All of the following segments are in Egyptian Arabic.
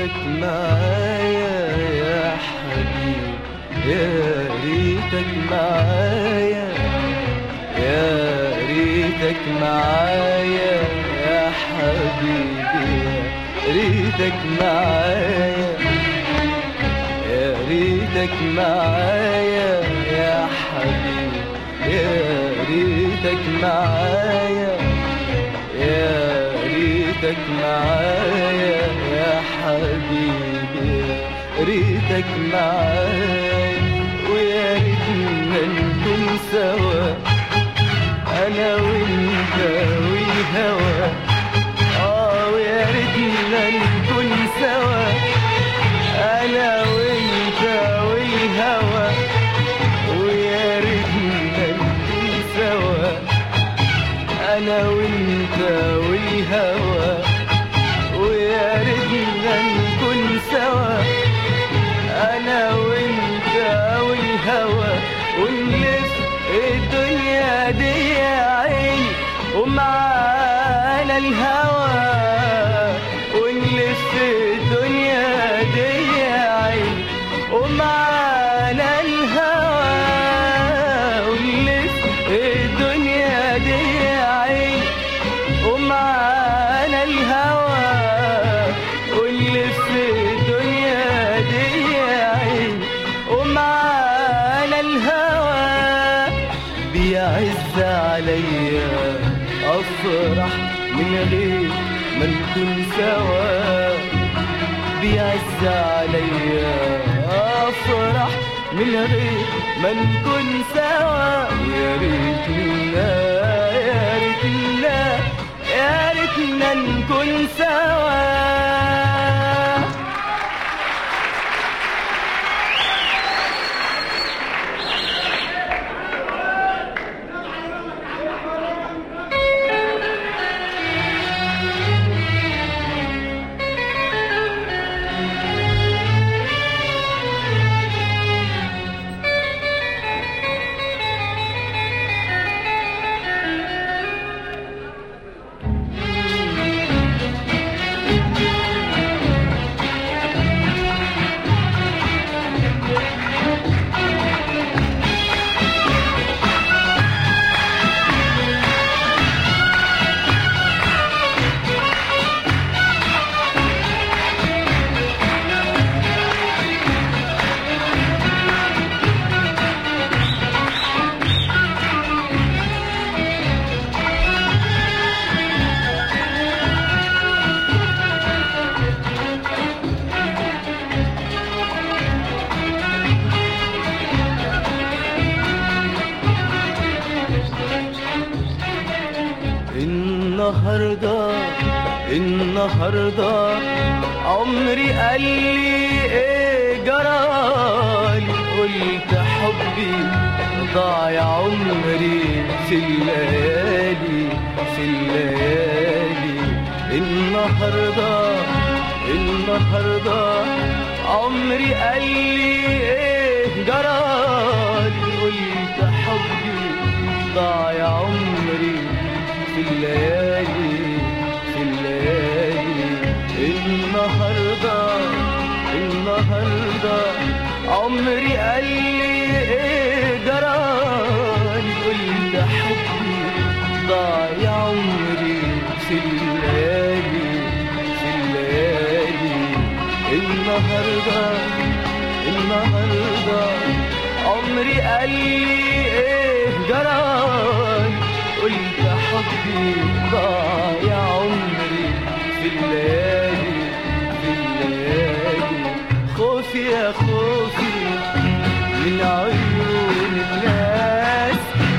ريتك معايا يا حبيبي يا ريتك معايا يا ريتك معايا يا حبيبي يا ريتك معايا يا ريتك معايا يا حبيبي يا ريتك معايا يا ريتك معايا يا حبيبي يا ريتك معايا ويا ريتنا نكون سوا انا وانت والهوى اه ويا ريتنا نكون سوا انا وانت والهوى ويا ريتنا نكون سوا انا وانت والهوى ويا ريتنا نكون سوا انا وانت والهوى ونلف الدنيا دي يا عيني ومعانا الهوى ونلف الدنيا دي يا عيني ومعانا الهوى ونلف الدنيا دي يا عيني ومعانا الهوى ونلف الدنيا دي يا عيني ومعانا الهوى بيعز عليا افرح من غير ما نكون سوا بيعز عليا افرح من غير ما نكون سوا يا ريتنا يا ريتنا يا ريتنا نكون سوا النهاردة النهاردة عمري قال لي ايه جرالي قلت حبي ضاع عمري في الليالي في الليالي النهاردة النهاردة عمري قال لي ايه جرالي قلت حبي ضاع عمري في الليالي في الليالي النهارده النهارده عمري قال لي ايه جرالي قلت حبي ضاع عمري في الليالي في الليالي النهارده النهارده عمري قال لي ايه جرالي قلت حبي ضاع عمري في الليالي في الليالي خوفي يا خوفي من عيون الناس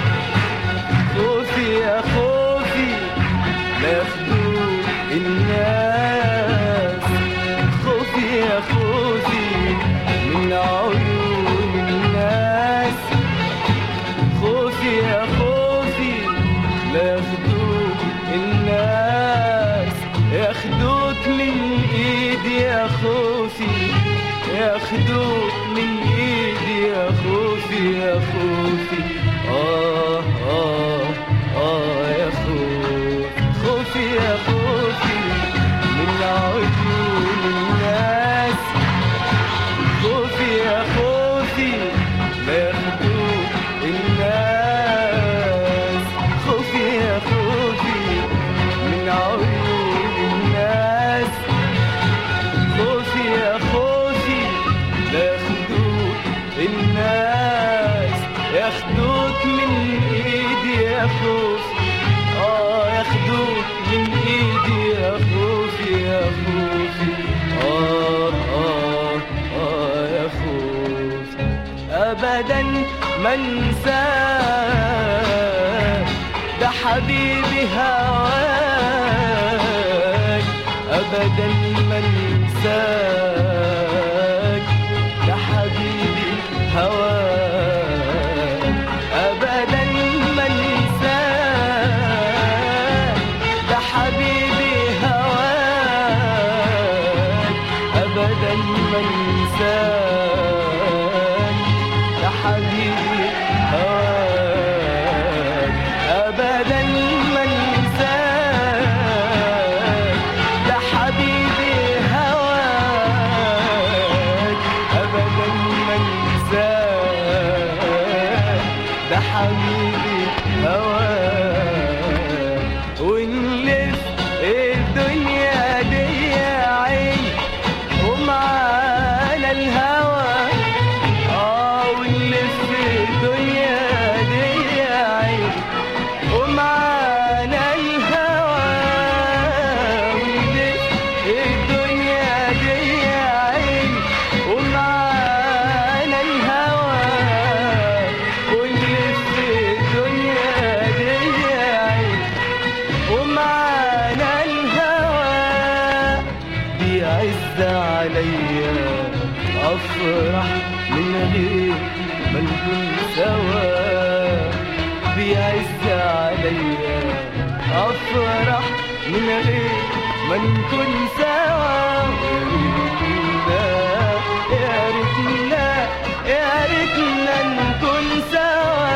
خوفي يا خوفي لا ياخدوك الناس خوفي يا خوفي من عيون الناس خوفي يا خوفي لا ياخدوك الناس ياخدوك من ايدي يا خوفي ياخدوك من ايدي يا خوفي يا خوفي اه اه اه يا خوفي خوفي يا خوفي من عيون الناس ابدا ما انساك ده حبيبي هواك ابدا ما انساك ده حبيبي هواك ابدا ما انساك ده حبيبي هواك ابدا ما انساك ده حبيبي هواك ابدا ما انساك ده حبيبي هواك ابدا ما انساك ده حبيبي هواك ونلف الدنيا دي عين ومعانا الهوى اه ونلف الدنيا دي عين ومعانا الهوى ونلف الدنيا دي عين ومعانا الهوى ونلف الدنيا دي عين ومعانا الهوى بيعز عليا افرح من غير ما نكون سوا بيعز عليا افرح من غير ما نكون سوا يا ريتنا يا ريتنا نكون سوا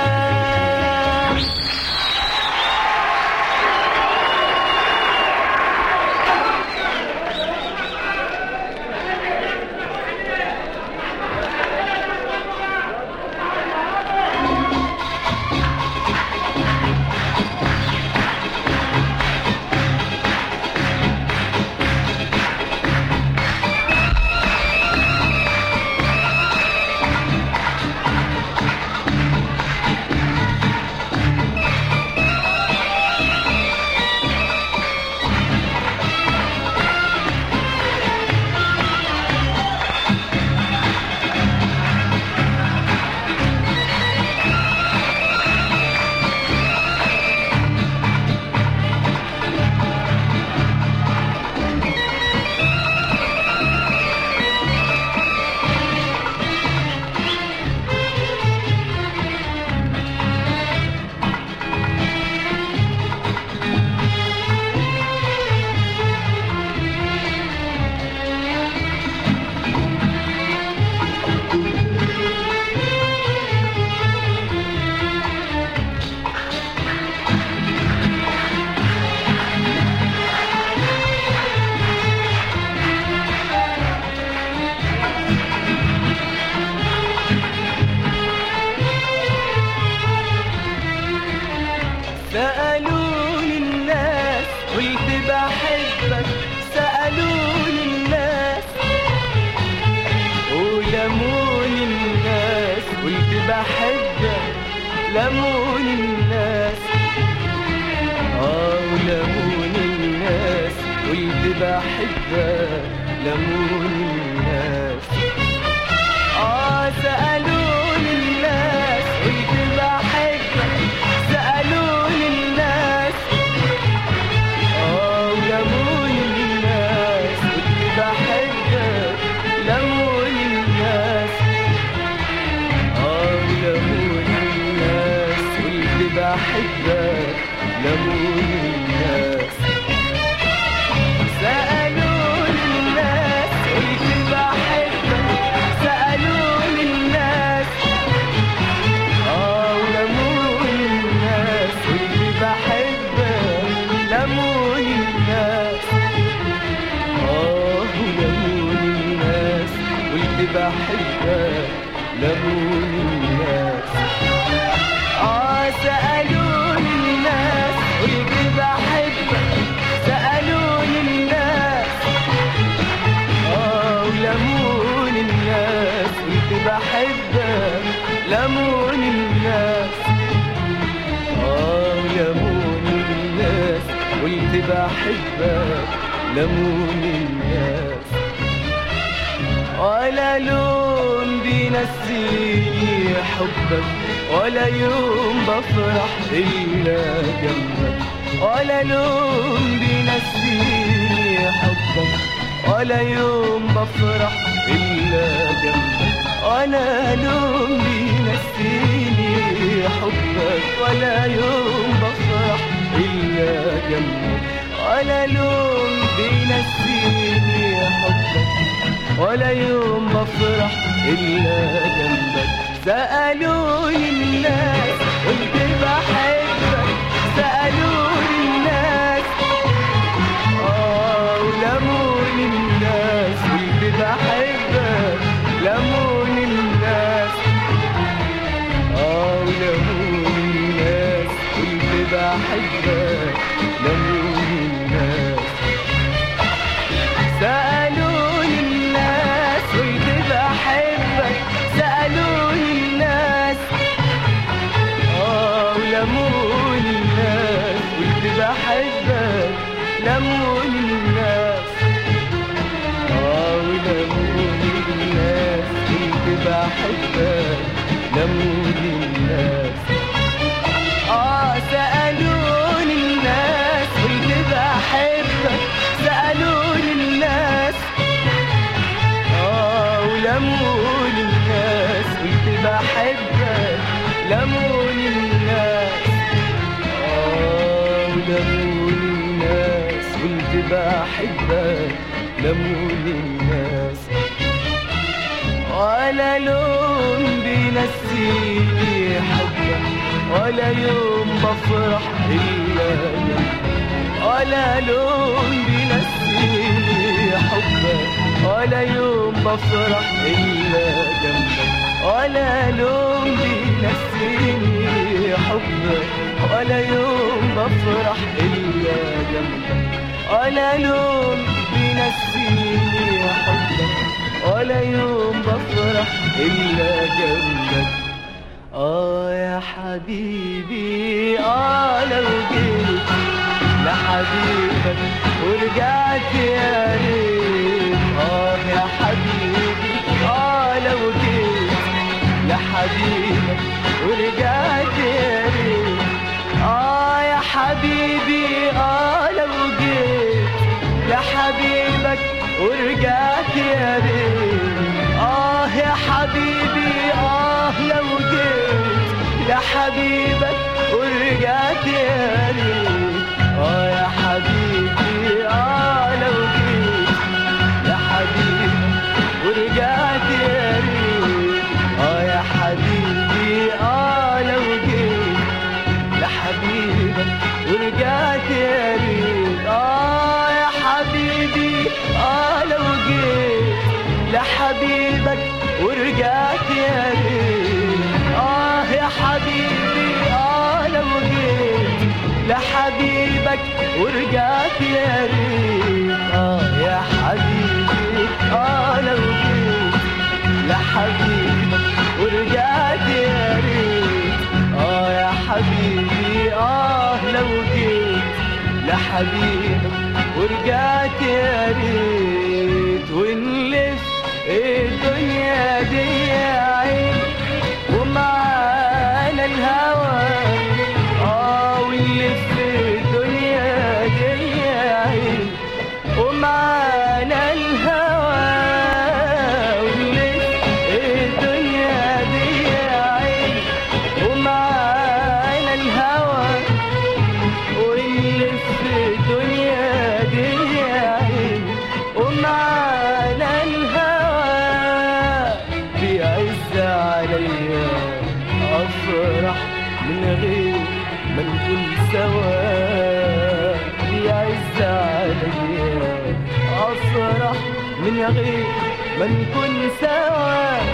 سألوني الناس قلت بحبك سألوني الناس ولموني الناس قلت بحبك لموني الناس اه ولموني الناس قلت بحبك لموني الناس اه سألوني الناس قلت بحبك سألوني الناس اه ولموني الناس قلت بحبك لموني الناس اه ولموني الناس قلت بحبك لموني الناس سألوني الناس قلت بحبك سألوني الناس اه ولموني الناس قلت بحبك لموني الناس اه ولموني الناس قلت بحبك لموني الناس اه سألوني الناس قلت بحبك سألوني الناس اه ولموني الناس قلت بحبك لموني الناس اه لموني الناس قلت بحبك لموني الناس ولا لون بينسيني حبك ولا يوم بفرح إلا جنبك ولا لون بينسيني حبك ولا يوم بفرح إلا جنبك ولا لون بينسيني حبك ولا يوم بفرح إلا جنبك ولا لون بينسيني حبك ولا يوم بفرح إلا جنبك سألوني الناس قلت بحبك سألوني الناس آه ولموني الناس قلت بحبك لموني الناس آه ولموني الناس قلت بحبك لموني الناس سألوني الناس قلت بحبك سألوني الناس آه ولموني الناس قلت بحبك لموني الناس آه ولموني الناس قلت بحبك لموني الناس آه سألوني الناس قلت بحبك سألوني الناس آه ولموني الناس قلت بحبك لموني الناس آه ولموني الناس قلت بحبك لموني الناس ولا لون بينسيني حبك ولا يوم بفرح إلا جنبك ولا لون بينسيني حبك ولا يوم بفرح إلا جنبك ولا لون بينسيني حبك ولا يوم بفرح إلا جنبك ولا لون بينسيني حبك ولا يوم بفرح إلا جنبك آه يا حبيبي آه لو جيت لحبيبك ورجعت يا ريت آه يا حبيبي آه لو جيت لحبيبك ورجعت يا ريت آه يا حبيبي آه لو جيت لحبيبك ورجعت يا ريت آه يا حبيبي آه لو جيت لحبيبك ورجعت يا ريت آه يا حبيبي آه لو جيت لحبيبك ورجعت يا ريت آه يا حبيبي آه لو جيت لحبيبك ورجعت يا ريت آه يا حبيبي آه لو جيت لحبيبك ورجعت يا ريت آه يا حبيبي آه لو جيت لحبيبك ورجعت يا ريت آه يا حبيبي آه لو جيت لحبيبك ورجعت يا ريت آه يا حبيبي آه لو جيت لحبيبك ورجعت يا ريت ونلف الدنيا دي يا عين ومعانا الهوى اه ونلف الدنيا دي يا عين ومعانا الهوى ونلف الدنيا دي يا عين ومعانا الهوى ونلف الدنيا دي يا عين ومعانا الهوى بيعز عليا افرح من غير ما نكون سوا بيعز عليا افرح من غير ما نكون سوا